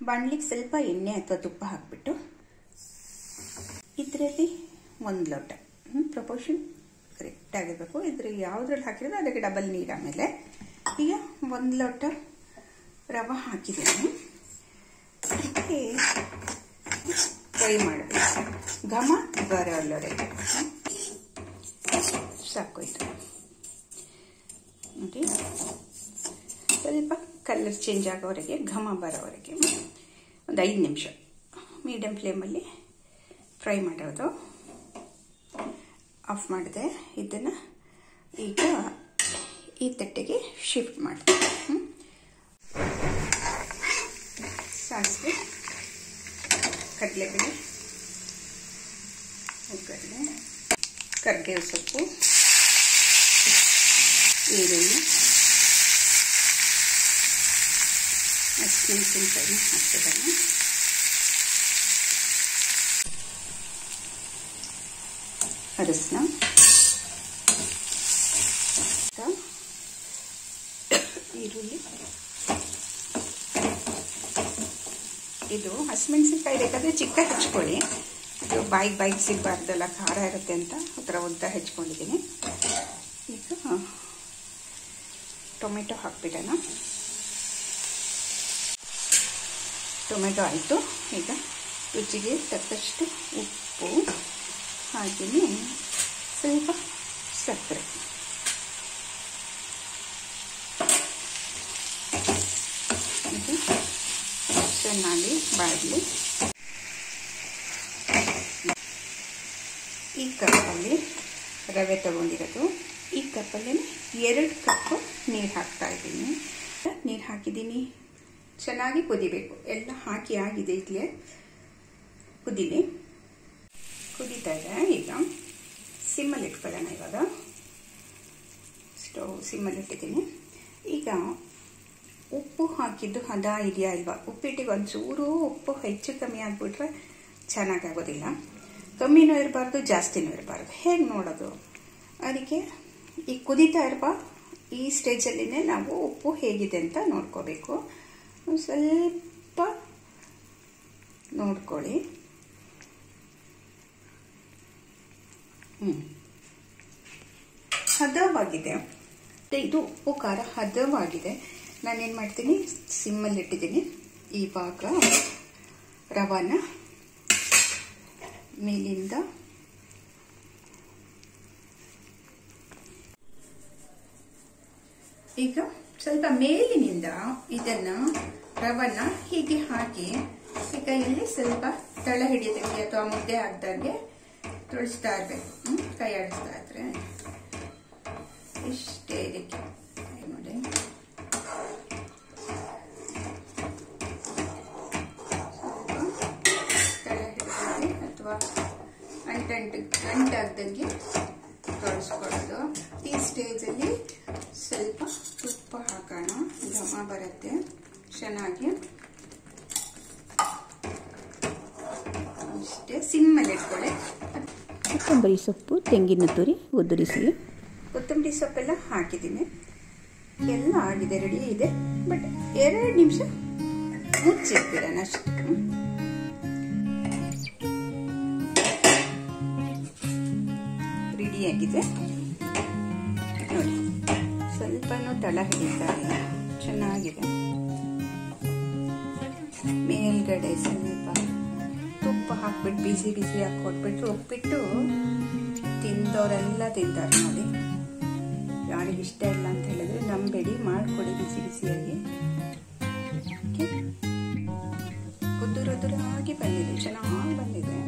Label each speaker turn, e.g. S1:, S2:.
S1: ಬಾಣಲಿಗೆ ಸ್ವಲ್ಪ ಎಣ್ಣೆ ಅಥವಾ ತುಪ್ಪ ಹಾಕ್ಬಿಟ್ಟು ಇದರಲ್ಲಿ ಒಂದು ಲೋಟ ಪ್ರಪೋರ್ಷನ್ ಕರೆಕ್ಟ್ ಆಗಿರಬೇಕು ಇದ್ರಲ್ಲಿ ಯಾವುದ್ರಲ್ಲಿ ಹಾಕಿರೋದು ಅದಕ್ಕೆ ಡಬಲ್ ನೀರು ಆಮೇಲೆ ಈಗ ಒಂದು ಲೋಟ ರವೆ ಹಾಕಿದ್ದೀನಿ ಅದಕ್ಕೆ ಫ್ರೈ ಮಾಡಬೇಕು ಘಮ ಬರೋಲ್ಲವರೆಗೆ ಸಾಕು ಇದು ನೋಡಿ ಸ್ವಲ್ಪ ಕಲರ್ ಚೇಂಜ್ ಆಗೋವರೆಗೆ ಘಮ ಬರೋವರೆಗೆ ಒಂದು ಐದು ನಿಮಿಷ ಮೀಡಿಯಮ್ ಫ್ಲೇಮಲ್ಲಿ ಫ್ರೈ ಮಾಡೋದು ಆಫ್ ಮಾಡಿದೆ ಇದನ್ನು ಈಗ ಈ ತಟ್ಟೆಗೆ ಶಿಫ್ಟ್ ಮಾಡ್ತೀನಿ ಸಾಸಿವೆ ಕಡಲೆಬೇಳೆ ಒಗ್ಗರಣೆ ಕರ್ಬೇವು ಸೊಪ್ಪು ಈರುಳ್ಳಿ ಹಸಿಮೆಣಸಿನ್ಕಾಯಿ ಹಾಕ್ತಿದ್ದಾನೆ ಅರಸನ ಈರುಳ್ಳಿ ಇದು ಹಸಿಮೆಣಸಿನ್ಕಾಯಿ ಬೇಕಾದರೆ ಚಿಕ್ಕ ಹೆಚ್ಕೊಳ್ಳಿ ಇದು ಬಾಯಿಗೆ ಬಾಯಿಗೆ ಸಿಗಬಾರ್ದಲ್ಲ ಖಾರ ಇರುತ್ತೆ ಅಂತ ಆ ಥರ ಉದ್ದ ಹೆಚ್ಕೊಂಡಿದ್ದೀನಿ ಈಗ ಟೊಮೆಟೊ ಹಾಕ್ಬಿಡೋಣ ಟೊಮೆಟೊ ಆಯಿತು ಈಗ ರುಚಿಗೆ ತಕ್ಕಷ್ಟು ಉಪ್ಪು ಹಾಗೆಯೇ ಸ್ವಲ್ಪ ಸಕ್ಕರೆ ಇದು ಚೆನ್ನಾಗಿ ಬಾಡಲಿ ಈ ಕಪ್ಪಲ್ಲಿ ರವೆ ತಗೊಂಡಿರೋದು ಈ ಕಪ್ಪಲ್ಲಿ ಎರಡು ಕಪ್ಪು ನೀರು ಹಾಕ್ತಾ ಇದ್ದೀನಿ ನೀರು ಹಾಕಿದ್ದೀನಿ ಚೆನ್ನಾಗಿ ಕುದಿಬೇಕು ಎಲ್ಲ ಹಾಕಿ ಆಗಿದೆ ಇಡ್ಲಿ ಕುದೀಲಿ ಕುದೀತಾ ಇದೆ ಈಗ ಸಿಮ್ಮಲ್ಲಿ ಇಟ್ಕೊಳ್ಳೋಣ ಇವಾಗ ಸ್ಟವ್ ಸಿಮ್ಮಲ್ಲಿ ಇಟ್ಟಿದ್ದೀನಿ ಈಗ ಉಪ್ಪು ಹಾಕಿದ್ದು ಹದ ಇದೆಯಾ ಇಲ್ವಾ ಉಪ್ಪಿಟ್ಟಿಗೆ ಒಂಚೂರು ಉಪ್ಪು ಹೆಚ್ಚು ಕಮ್ಮಿ ಆಗಿಬಿಟ್ರೆ ಚೆನ್ನಾಗಾಗೋದಿಲ್ಲ ಕಮ್ಮಿನೂ ಇರಬಾರ್ದು ಜಾಸ್ತಿನೂ ಇರಬಾರ್ದು ಹೇಗೆ ನೋಡೋದು ಅದಕ್ಕೆ ಈ ಕುದೀತಾ ಇರುವ ಈ ಸ್ಟೇಜಲ್ಲಿನೇ ನಾವು ಉಪ್ಪು ಹೇಗಿದೆ ಅಂತ ನೋಡ್ಕೋಬೇಕು ಸ್ವಲ್ಪ ನೋಡ್ಕೊಳ್ಳಿ ಹ್ಞೂ ಹದವಾಗಿದೆ ಇದು ಉಪ್ಪು ಖಾರ ಹದವಾಗಿದೆ ನಾನೇನು ಮಾಡ್ತೀನಿ ಸಿಮ್ಮಲ್ಲಿ ಇಟ್ಟಿದ್ದೀನಿ ಇವಾಗ ರವಾನ ಮೇಲಿಂದ ಈಗ ಸ್ವಲ್ಪ ಮೇಲಿನಿಂದ ಇದನ್ನ ರವನ್ನ ಹೀಗೆ ಹಾಕಿ ಈ ಕೈಯಲ್ಲಿ ಸ್ವಲ್ಪ ತಳ ಹಿಡಿಯೋದಕ್ಕೆ ಅಥವಾ ಮುದ್ದೆ ಆಗ್ದಂಗೆ ತುಳಿಸ್ತಾ ಇರಬೇಕು ಕೈ ಆಡಿಸ್ತಾ ಇದ್ರೆ ಇಷ್ಟೇ ಇದಕ್ಕೆ ನೋಡಿ ತಳ ಹಿಡಿದಂಗೆ ಅಥವಾ ಅಂಟಂಟು ಅಂಟಾಗ್ದಂಗೆ ತೊಳಸ್ಕೊಳ್ಳೋದು ಈ ಸ್ಟೇಜಲ್ಲಿ ಸ್ವಲ್ಪ ತುಪ್ಪ ಹಾಕೋಣ ಘಮ ಬರುತ್ತೆ ಚೆನ್ನಾಗಿ ಅಷ್ಟೇ ಸಿಮ್ಮಲ್ಲಿ ಇಟ್ಕೊಳ್ಳಿ
S2: ಕೊತ್ತಂಬರಿ ಸೊಪ್ಪು ತೆಂಗಿನ ತುರಿ ಉದುರಿಸಿ
S1: ಕೊತ್ತಂಬರಿ ಸೊಪ್ಪೆಲ್ಲ ಹಾಕಿದ್ದೀನಿ ಎಲ್ಲ ಆಗಿದೆ ರೆಡಿ ಇದೆ ಬಟ್ ಎರಡು ನಿಮಿಷ ಮುಚ್ಚಿಟ್ಬಿಡೋಣ ಅಷ್ಟೇ ರೆಡಿಯಾಗಿದೆ ನೋಡಿ ಸ್ವಲ್ಪನೂ ತಳ ಹಿಡಿತಾ ಇಲ್ಲ ಚೆನ್ನಾಗಿದೆ ಮೇಲ್ಗಡೆ ಸ್ವಲ್ಪ ತುಪ್ಪ ಹಾಕ್ಬಿಟ್ಟು ಬಿಸಿ ಬಿಸಿ ಹಾಕಿ ಕೊಟ್ಬಿಟ್ರು ಉಪ್ಪಿಟ್ಟು ತಿಂದವರೆಲ್ಲ ತಿಂತಾರೆ ನೋಡಿ ಯಾರಿಗೆ ಇಷ್ಟ ಇಲ್ಲ ಅಂತ ಹೇಳಿದ್ರೆ ನಂಬೇಡಿ ಮಾಡಿಕೊಡಿ ಬಿಸಿ ಬಿಸಿಯಾಗಿ ಉದುರುದುರಾಗಿ ಬಂದಿದೆ ಚೆನ್ನಾಗಿ ಬಂದಿದೆ